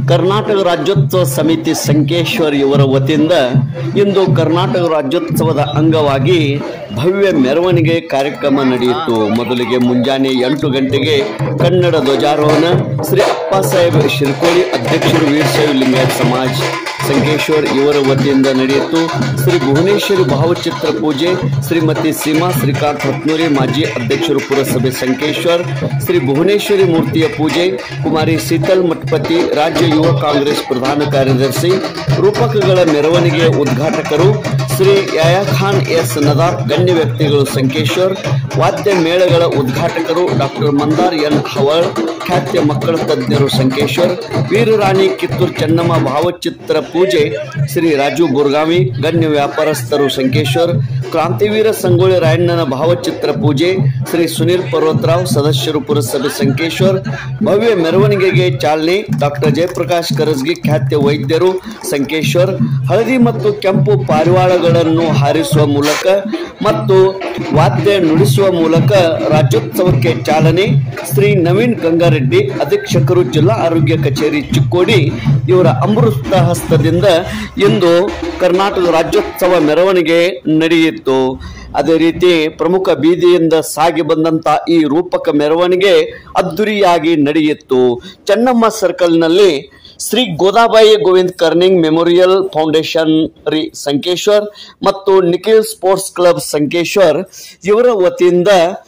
ಕರ್ನಾಟಕ ರಾಜ್ಯೋತ್ಸವ ಸಮಿತಿ ಸಂಕೇಶ್ವರ್ ಇವರ ವತಿಯಿಂದ ಇಂದು ಕರ್ನಾಟಕ ರಾಜ್ಯೋತ್ಸವದ ಅಂಗವಾಗಿ ಭವ್ಯ ಮೆರವಣಿಗೆ ಕಾರ್ಯಕ್ರಮ ನಡೆಯಿತು ಮೊದಲಿಗೆ ಮುಂಜಾನೆ ಎಂಟು ಗಂಟೆಗೆ ಕನ್ನಡ ಧ್ವಜಾರೋಹಣ ಶ್ರೀ ಅಪ್ಪಾಸಾಹೇಬ್ ಶಿರ್ಕೋಳಿ ಅಧ್ಯಕ್ಷರು ವೀರಶೈವ ಲಿಂಗಾಯತ್ ಸಮಾಜ್ ಸಂಕೇಶ್ವರ್ ಇವರ ವತಿಯಿಂದ ನಡೆಯಿತು ಶ್ರೀ ಭುವನೇಶ್ವರಿ ಭಾವಚಿತ್ರ ಪೂಜೆ ಶ್ರೀಮತಿ ಸೀಮಾ ಶ್ರೀಕಾಂತ್ ಹತ್ನೂರಿ ಮಾಜಿ ಅಧ್ಯಕ್ಷರು ಪುರಸಭೆ ಸಂಕೇಶ್ವರ್ ಶ್ರೀ ಭುವನೇಶ್ವರಿ ಮೂರ್ತಿಯ ಪೂಜೆ ಕುಮಾರಿ ಶೀತಲ್ ಮಠಪತಿ ರಾಜ್ಯ ಯುವ ಕಾಂಗ್ರೆಸ್ ಪ್ರಧಾನ ಕಾರ್ಯದರ್ಶಿ ರೂಪಕಗಳ ಮೆರವಣಿಗೆಯ ಉದ್ಘಾಟಕರು ಶ್ರೀ ಯಾಯಾ ಖಾನ್ ಎಸ್ ನದಾರ್ ಗಣ್ಯ ವ್ಯಕ್ತಿಗಳು ಸಂಕೇಶ್ವರ್ ವಾದ್ಯ ಮೇಳಗಳ ಉದ್ಘಾಟಕರು ಡಾಕ್ಟರ್ ಮಂದಾರ್ ಎನ್ ಹವಳ್ ಖ್ಯಾತಿಯ ಮಕ್ಕಳ ತಜ್ಞರು ಸಂಕೇಶ್ವರ್ ವೀರರಾಣಿ ಕಿತ್ತೂರು ಚೆನ್ನಮ್ಮ ಭಾವಚಿತ್ರ ಪೂಜೆ ಶ್ರೀ ರಾಜು ಬುರ್ಗಾವಿ ಗಣ್ಯ ವ್ಯಾಪಾರಸ್ಥರು ಸಂಕೇಶ್ವರ್ ಕ್ರಾಂತಿವೀರ ಸಂಗೊಳ್ಳಿ ರಾಯಣ್ಣನ ಭಾವಚಿತ್ರ ಪೂಜೆ ಶ್ರೀ ಸುನೀಲ್ ಪರ್ವತರಾವ್ ಸದಸ್ಯರು ಪುರಸಭೆ ಸಂಕೇಶ್ವರ್ ಭವ್ಯ ಮೆರವಣಿಗೆಗೆ ಚಾಲನೆ ಡಾಕ್ಟರ್ ಜಯಪ್ರಕಾಶ್ ಕರಸ್ಗಿ ಖ್ಯಾತಿಯ ವೈದ್ಯರು ಸಂಕೇಶ್ವರ್ ಹಳದಿ ಮತ್ತು ಕೆಂಪು ಪಾರಿವಾಳಗಳನ್ನು ಹಾರಿಸುವ ಮೂಲಕ ಮತ್ತು ವಾದ್ಯ ನುಡಿಸುವ ಮೂಲಕ ರಾಜ್ಯೋತ್ಸವಕ್ಕೆ ಚಾಲನೆ ಶ್ರೀ ನವೀನ್ ಗಂಗಾರೆಡ್ಡಿ ಅಧೀಕ್ಷಕರು ಜಿಲ್ಲಾ ಆರೋಗ್ಯ ಕಚೇರಿ ಚಿಕ್ಕೋಡಿ ಇವರ ಅಮೃತ ಹಸ್ತದಿಂದ ಇಂದು ಕರ್ನಾಟಕ ರಾಜ್ಯೋತ್ಸವ ಮೆರವಣಿಗೆ ನಡೆಯಿತು ಅದೇ ರೀತಿ ಪ್ರಮುಖ ಬೀದಿಯಿಂದ ಸಾಗಿ ಬಂದಂತ ಈ ರೂಪಕ ಮೆರವಣಿಗೆ ಅದ್ದೂರಿಯಾಗಿ ನಡೆಯಿತು ಚೆನ್ನಮ್ಮ ಸರ್ಕಲ್ನಲ್ಲಿ ಶ್ರೀ ಗೋದಾಬಾಯಿ ಗೋವಿಂದ್ ಕರ್ನಿಂಗ್ ಮೆಮೋರಿಯಲ್ ಫೌಂಡೇಶನ್ ರಿ ಸಂಕೇಶ್ವರ್ ಮತ್ತು ನಿಖಿಲ್ ಸ್ಪೋರ್ಟ್ಸ್ ಕ್ಲಬ್ ಸಂಕೇಶ್ವರ್ ಇವರ ವತಿಯಿಂದ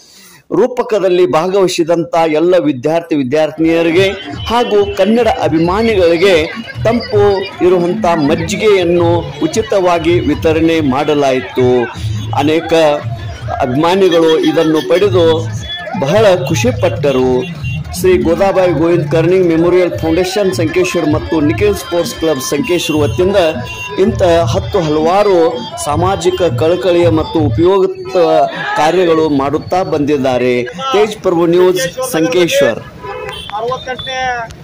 ರೂಪಕದಲ್ಲಿ ಭಾಗವಹಿಸಿದಂಥ ಎಲ್ಲ ವಿದ್ಯಾರ್ಥಿ ವಿದ್ಯಾರ್ಥಿನಿಯರಿಗೆ ಹಾಗೂ ಕನ್ನಡ ಅಭಿಮಾನಿಗಳಿಗೆ ತಂಪು ಇರುವಂಥ ಮಜ್ಜಿಗೆಯನ್ನು ಉಚಿತವಾಗಿ ವಿತರಣೆ ಮಾಡಲಾಯಿತು ಅನೇಕ ಅಭಿಮಾನಿಗಳು ಇದನ್ನು ಪಡೆದು ಬಹಳ ಖುಷಿಪಟ್ಟರು ಶ್ರೀ ಗೋದಾಬಾಯಿ ಗೋವಿಂದ್ ಕರ್ನಿಂಗ್ ಮೆಮೋರಿಯಲ್ ಫೌಂಡೇಶನ್ ಸಂಕೇಶ್ವರ್ ಮತ್ತು ನಿಖಿಲ್ ಸ್ಪೋರ್ಟ್ಸ್ ಕ್ಲಬ್ ಸಂಕೇಶ್ವರ್ ವತಿಯಿಂದ ಇಂಥ ಹತ್ತು ಹಲವಾರು ಸಾಮಾಜಿಕ ಕಳಕಳಿಯ ಮತ್ತು ಉಪಯುಕ್ತ ಕಾರ್ಯಗಳು ಮಾಡುತ್ತಾ ಬಂದಿದ್ದಾರೆ ತೇಜ್ ಪ್ರಭು ನ್ಯೂಸ್ ಸಂಕೇಶ್ವರ್ ಅರವತ್ತೆಂಟನೇ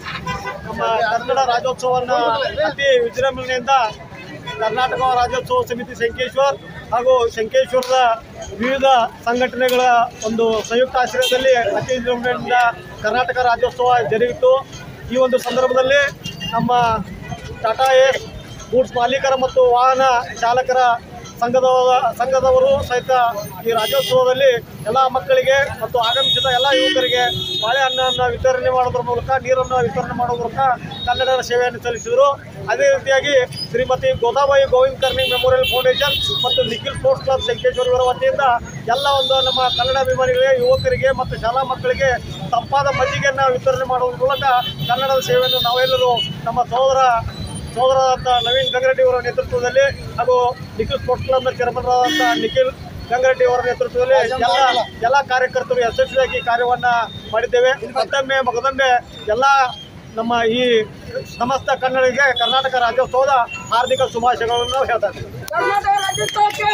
ನಮ್ಮ ಕನ್ನಡ ರಾಜ್ಯೋತ್ಸವವನ್ನು ಅತಿ ವಿಜೃಂಭಣೆಯಿಂದ ಕರ್ನಾಟಕ ರಾಜ್ಯೋತ್ಸವ ಸಮಿತಿ ಸಂಕೇಶ್ವರ್ ಹಾಗೂ ಸಂಕೇಶ್ವರದ ವಿವಿಧ ಸಂಘಟನೆಗಳ ಒಂದು ಸಂಯುಕ್ತ ಆಶ್ರಯದಲ್ಲಿ ಅತಿ ವಿಜೃಂಭಣೆಯಿಂದ ಕರ್ನಾಟಕ ರಾಜ್ಯೋತ್ಸವ ಜರುಗಿತು ಈ ಒಂದು ಸಂದರ್ಭದಲ್ಲಿ ನಮ್ಮ ಟಾಟಾ ಏಸ್ ಗೂಡ್ಸ್ ಮಾಲೀಕರ ಮತ್ತು ವಾಹನ ಚಾಲಕರ ಸಂಘದ ಸಂಘದವರು ಸಹಿತ ಈ ರಾಜ್ಯೋತ್ಸವದಲ್ಲಿ ಎಲ್ಲ ಮಕ್ಕಳಿಗೆ ಮತ್ತು ಆಗಮಿಸಿದ ಎಲ್ಲ ಯುವಕರಿಗೆ ಬಾಳೆಹಣ್ಣನ್ನು ವಿತರಣೆ ಮಾಡೋದ್ರ ಮೂಲಕ ನೀರನ್ನು ವಿತರಣೆ ಮಾಡೋ ಮೂಲಕ ಕನ್ನಡದ ಸೇವೆಯನ್ನು ಸಲ್ಲಿಸಿದರು ಅದೇ ರೀತಿಯಾಗಿ ಶ್ರೀಮತಿ ಗೋದಾಬಾಯಿ ಗೋವಿಂದ್ ಕರ್ನಿಂಗ್ ಮೆಮೋರಿಯಲ್ ಫೌಂಡೇಶನ್ ಮತ್ತು ನಿಖಿಲ್ ಸ್ಪೋರ್ಟ್ಸ್ ಕ್ಲಬ್ ಸಂಕೇಶ್ವರ ಇವರ ವತಿಯಿಂದ ಎಲ್ಲ ಒಂದು ನಮ್ಮ ಕನ್ನಡ ಅಭಿಮಾನಿಗಳಿಗೆ ಯುವಕರಿಗೆ ಮತ್ತು ಶಾಲಾ ಮಕ್ಕಳಿಗೆ ತಂಪಾದ ಮಜ್ಜಿಗೆಯನ್ನು ವಿತರಣೆ ಮಾಡುವ ಮೂಲಕ ಕನ್ನಡದ ಸೇವೆಯನ್ನು ನಾವೆಲ್ಲರೂ ನಮ್ಮ ಸಹೋದರ ಸೋದರರಾದಂಥ ನವೀನ್ ಗಂಗರೆಡ್ಡಿ ಅವರ ನೇತೃತ್ವದಲ್ಲಿ ಹಾಗೂ ನಿಖಿಲ್ ಸ್ಪೋರ್ಟ್ಸ್ ಕ್ಲಬ್ನ ಚೇರ್ಮನ್ರಾದಂಥ ನಿಖಿಲ್ ಗಂಗರೆಡ್ಡಿ ಅವರ ನೇತೃತ್ವದಲ್ಲಿ ಎಲ್ಲ ಎಲ್ಲ ಕಾರ್ಯಕರ್ತರು ಯಶಸ್ವಿಯಾಗಿ ಕಾರ್ಯವನ್ನು ಮಾಡಿದ್ದೇವೆ ಮತ್ತೊಮ್ಮೆ ಮಗದೊಮ್ಮೆ ಎಲ್ಲ ನಮ್ಮ ಈ ಸಮಸ್ತ ಕನ್ನಡಿಗೆ ಕರ್ನಾಟಕ ರಾಜ್ಯೋತ್ಸವದ ಹಾರ್ದಿಕ ಶುಭಾಶಯಗಳನ್ನು ಹೇಳ್ತಾ ಇದ್ದೇವೆ ಕರ್ನಾಟಕ ರಾಜ್ಯೋತ್ಸವಕ್ಕೆ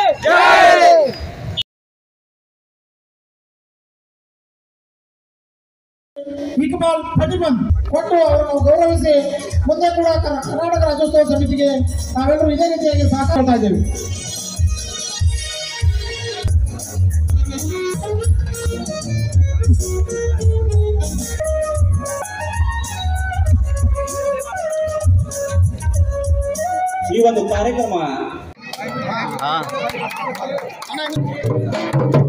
ಇಕ್ಬಾಲ್ ಪ್ರತಿಬಂಧ್ ಕೊಟ್ಟು ಅವರನ್ನು ಗೌರವಿಸಿ ಮುಂದೆ ಕೂಡ ಕರ್- ಕರ್ನಾಟಕ ರಾಜ್ಯೋತ್ಸವ ಸಮಿತಿಗೆ ನಾವೆಲ್ಲರೂ ಇದೇ ರೀತಿಯಾಗಿ ಸಹಕಾರ ಮಾಡ್ತಾ ಇದ್ದೇವೆ ಈ ಒಂದು ಕಾರ್ಯಕ್ರಮ